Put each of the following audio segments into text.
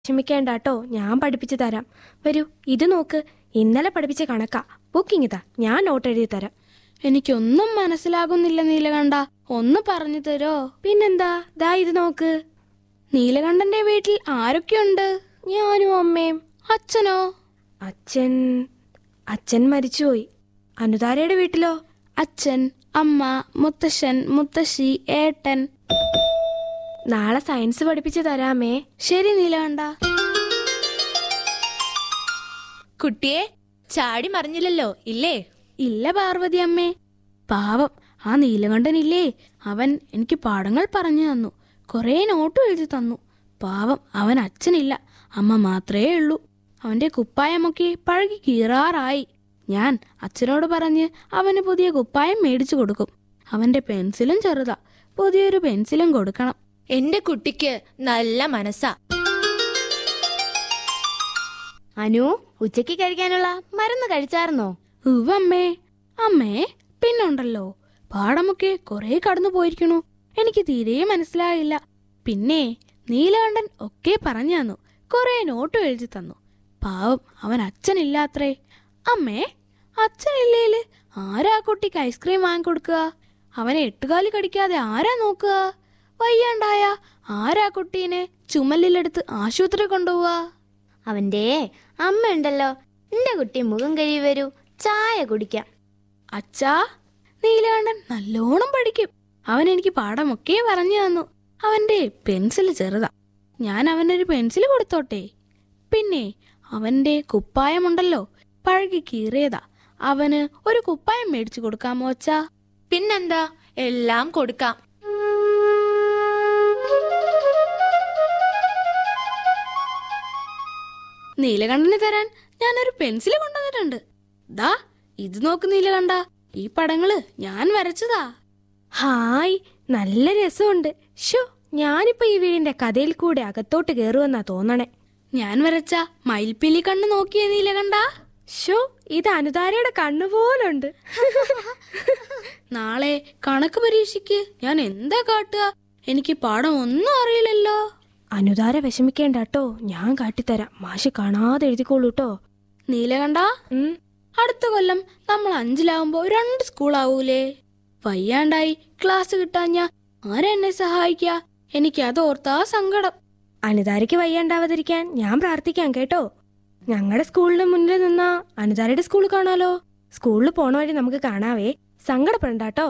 വിഷമിക്കേണ്ടാട്ടോ ഞാൻ പഠിപ്പിച്ചു തരാം വരൂ ഇത് നോക്ക് ഇന്നലെ പഠിപ്പിച്ച കണക്കാ ബുക്കിംഗ് ഇതാ ഞാൻ നോട്ട് എഴുതി തരാം എനിക്കൊന്നും മനസ്സിലാകുന്നില്ല നീലകണ്ഠ ഒന്ന് പറഞ്ഞു തരോ പിന്നെന്താ ദാ ഇത് നോക്ക് നീലകണ്ഠന്റെ വീട്ടിൽ ആരൊക്കെയുണ്ട് ഞാനും അമ്മയും അച്ഛനോ അച്ഛൻ അച്ഛൻ മരിച്ചുപോയി അനുതാരയുടെ വീട്ടിലോ അച്ഛൻ അമ്മ മുത്തശ്ശൻ മുത്തശ്ശി ഏട്ടൻ നാളെ സയൻസ് പഠിപ്പിച്ചു തരാമേ ശരി നീലകണ്ഠ കുട്ടിയെ ചാടി മറിഞ്ഞില്ലല്ലോ ഇല്ലേ ഇല്ല പാർവതി അമ്മേ പാവം ആ നീലകണ്ഠനില്ലേ അവൻ എനിക്ക് പാഠങ്ങൾ പറഞ്ഞു തന്നു കുറേ നോട്ടും എഴുതി തന്നു പാവം അവൻ അച്ഛനില്ല അമ്മ മാത്രമേ ഉള്ളൂ അവന്റെ കുപ്പായമൊക്കെ പഴകി കീറാറായി ഞാൻ അച്ഛനോട് പറഞ്ഞ് അവന് പുതിയ കുപ്പായം മേടിച്ചു കൊടുക്കും അവന്റെ പെൻസിലും ചെറുതാ പുതിയൊരു പെൻസിലും കൊടുക്കണം എന്റെ കുട്ടിക്ക് നല്ല മനസ്സാ അനു ഉച്ചയ്ക്ക് കഴിക്കാനുള്ള മരുന്ന് കഴിച്ചായിരുന്നോ ഉവ്വമ്മേ അമ്മേ പിന്നുണ്ടല്ലോ പാടമൊക്കെ കുറെ കടന്നു പോയിരിക്കണു എനിക്ക് തീരെ മനസ്സിലായില്ല പിന്നെ നീലകണ്ഠൻ ഒക്കെ പറഞ്ഞു തന്നു കുറെ നോട്ടും എഴുതി തന്നു പാവം അവൻ അച്ഛനില്ലാത്രേ അമ്മേ അച്ഛനില്ലേല് ആരാ ആ കുട്ടിക്ക് ഐസ്ക്രീം വാങ്ങിക്കൊടുക്കുക അവനെ എട്ടുകാലി കടിക്കാതെ ആരാ നോക്കുക വയ്യാണ്ടായ ആരാ കുട്ടീനെ ചുമലിലെടുത്ത് ആശുപത്രി കൊണ്ടുപോവാ അവന്റെ അമ്മ ഉണ്ടല്ലോ എന്റെ കുട്ടി മുഖം കഴുകി വരൂ ചായ കുടിക്കാം അച്ഛാ നീലകണ്ഠൻ നല്ലോണം പഠിക്കും അവൻ എനിക്ക് പാഠമൊക്കെ പറഞ്ഞു തന്നു അവന്റെ പെൻസിൽ ചെറുതാ ഞാൻ അവനൊരു പെൻസിൽ കൊടുത്തോട്ടെ പിന്നെ അവന്റെ കുപ്പായമുണ്ടല്ലോ പഴകി കീറിയതാ അവന് ഒരു കുപ്പായം മേടിച്ചു കൊടുക്കാമോ അച്ഛാ പിന്നെന്താ എല്ലാം കൊടുക്കാം നീലകണ്ഠന് തരാൻ ഞാനൊരു പെൻസിൽ കൊണ്ടുവന്നിട്ടുണ്ട് ദാ ഇത് നോക്ക് നീലകണ്ഠ ഈ പടങ്ങള് ഞാൻ വരച്ചതാ ഹായ് നല്ല രസമുണ്ട് ഷോ ഞാനിപ്പോ ഈ വീടിന്റെ കഥയിൽ കൂടെ അകത്തോട്ട് കയറുമെന്നാ തോന്നണേ ഞാൻ വരച്ച മയിൽപ്പിലി കണ്ണ് നോക്കിയേ നീലകണ്ഠ ഷോ ഇത് അനുതാരയുടെ കണ്ണുപോലുണ്ട് നാളെ കണക്ക് പരീക്ഷയ്ക്ക് ഞാൻ എന്താ കാട്ടുക എനിക്ക് പാഠം ഒന്നും അറിയില്ലല്ലോ അനുതാര വിഷമിക്കേണ്ടാട്ടോ ഞാൻ കാട്ടിത്തരാം മാഷ് കാണാതെ എഴുതിക്കോളൂട്ടോ നീലകണ്ഠ ഉം അടുത്ത കൊല്ലം നമ്മൾ അഞ്ചിലാവുമ്പോ രണ്ട് സ്കൂളാവൂലേ വയ്യാണ്ടായി ക്ലാസ് കിട്ടാഞ്ഞ ആരാ എന്നെ സഹായിക്ക എനിക്ക് അത് ഓർത്താ സങ്കടം അനുതാരയ്ക്ക് വയ്യാണ്ടാവാതിരിക്കാൻ ഞാൻ പ്രാർത്ഥിക്കാം കേട്ടോ ഞങ്ങളുടെ സ്കൂളിന് മുന്നിൽ നിന്നാ അനുതാരയുടെ സ്കൂൾ കാണാലോ സ്കൂളിൽ പോണ വഴി നമുക്ക് കാണാവേ സങ്കടപ്പെടണ്ടാട്ടോ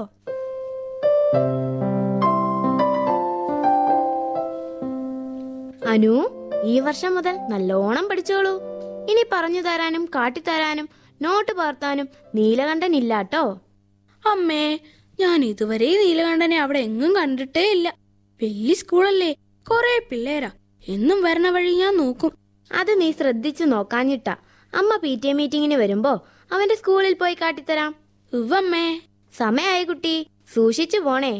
അനു ഈ വർഷം മുതൽ നല്ലോണം പഠിച്ചോളൂ ഇനി പറഞ്ഞു തരാനും കാട്ടിത്തരാനും നോട്ട് പകർത്താനും നീലകണ്ഠൻ ഇല്ലാട്ടോ അമ്മേ ഞാൻ ഇതുവരെ നീലകണ്ഠനെ അവിടെ എങ്ങും കണ്ടിട്ടേ ഇല്ല വലിയ സ്കൂളല്ലേ കൊറേ പിള്ളേരാ എന്നും വരണ വഴി ഞാൻ നോക്കും അത് നീ ശ്രദ്ധിച്ചു നോക്കാഞ്ഞിട്ടാ അമ്മ പി ടി എ മീറ്റിങ്ങിന് വരുമ്പോ അവന്റെ സ്കൂളിൽ പോയി കാട്ടിത്തരാം ഉവ്വമ്മേ സമയായി കുട്ടി സൂക്ഷിച്ചു പോണേ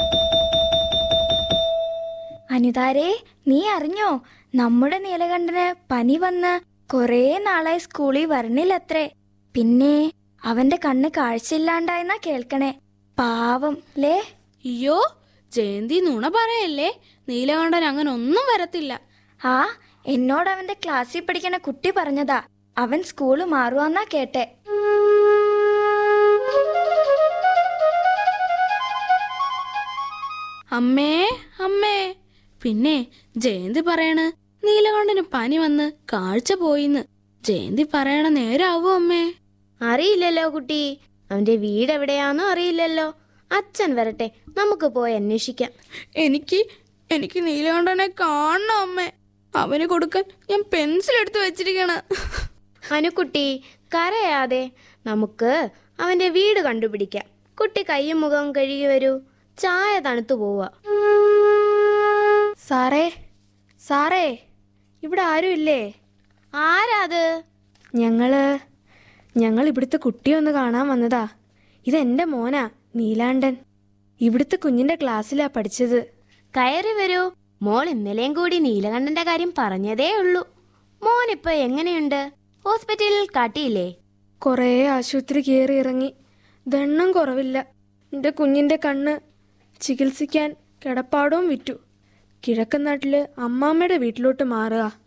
അനിതാരേ നീ അറിഞ്ഞോ നമ്മുടെ നീലകണ്ഠന് പനി വന്ന് കൊറേ നാളായി സ്കൂളിൽ വരണില്ലത്രേ പിന്നെ അവന്റെ കണ്ണ് കാഴ്ചയില്ലാണ്ടായെന്നാ കേൾക്കണേ പാവം ലേ അയ്യോ ജയന്തി നുണ പറയല്ലേ നീലകണ്ഠൻ അങ്ങനെ ഒന്നും വരത്തില്ല ആ എന്നോട് അവന്റെ ക്ലാസ്സിൽ പഠിക്കണ കുട്ടി പറഞ്ഞതാ അവൻ സ്കൂള് മാറുവാന്നാ കേട്ടെ അമ്മേ അമ്മേ പിന്നെ ജയന്തി പറയണ് നീലകണ്ഠന് പനി വന്ന് കാഴ്ച പോയിന്ന് ജയന്തി പറയണ നേരാവോ അമ്മേ അറിയില്ലല്ലോ കുട്ടി അവന്റെ വീട് എവിടെയാന്നോ അറിയില്ലല്ലോ അച്ഛൻ വരട്ടെ നമുക്ക് പോയി അന്വേഷിക്കാം എനിക്ക് എനിക്ക് നീലകണ്ഠനെ കാണണം അമ്മേ അവന് കൊടുക്കാൻ ഞാൻ പെൻസിൽ എടുത്ത് വെച്ചിരിക്കണ അനുക്കുട്ടി കരയാതെ നമുക്ക് അവന്റെ വീട് കണ്ടുപിടിക്കാം കുട്ടി കയ്യും മുഖവും കഴുകി വരൂ ചായ തണുത്തു പോവുക സാറേ സാറേ ഇവിടെ ആരും ഇല്ലേ ആരാത് ഞങ്ങള് ഞങ്ങൾ ഇവിടുത്തെ കുട്ടിയൊന്ന് കാണാൻ വന്നതാ ഇതെന്റെ മോനാ നീലാണ്ടൻ ഇവിടുത്തെ കുഞ്ഞിന്റെ ക്ലാസ്സിലാ പഠിച്ചത് കയറി വരൂ മോൾ ഇന്നലെയും കൂടി നീലകണ്ഠന്റെ കാര്യം പറഞ്ഞതേ ഉള്ളൂ മോനിപ്പോ എങ്ങനെയുണ്ട് ഹോസ്പിറ്റലിൽ കാട്ടിയില്ലേ കുറേ ആശുപത്രി കയറി ഇറങ്ങി ദണ്ണം കുറവില്ല എൻ്റെ കുഞ്ഞിൻ്റെ കണ്ണ് ചികിത്സിക്കാൻ കിടപ്പാടവും വിറ്റു കിഴക്കൻ നാട്ടില് അമ്മാമ്മയുടെ വീട്ടിലോട്ട് മാറുക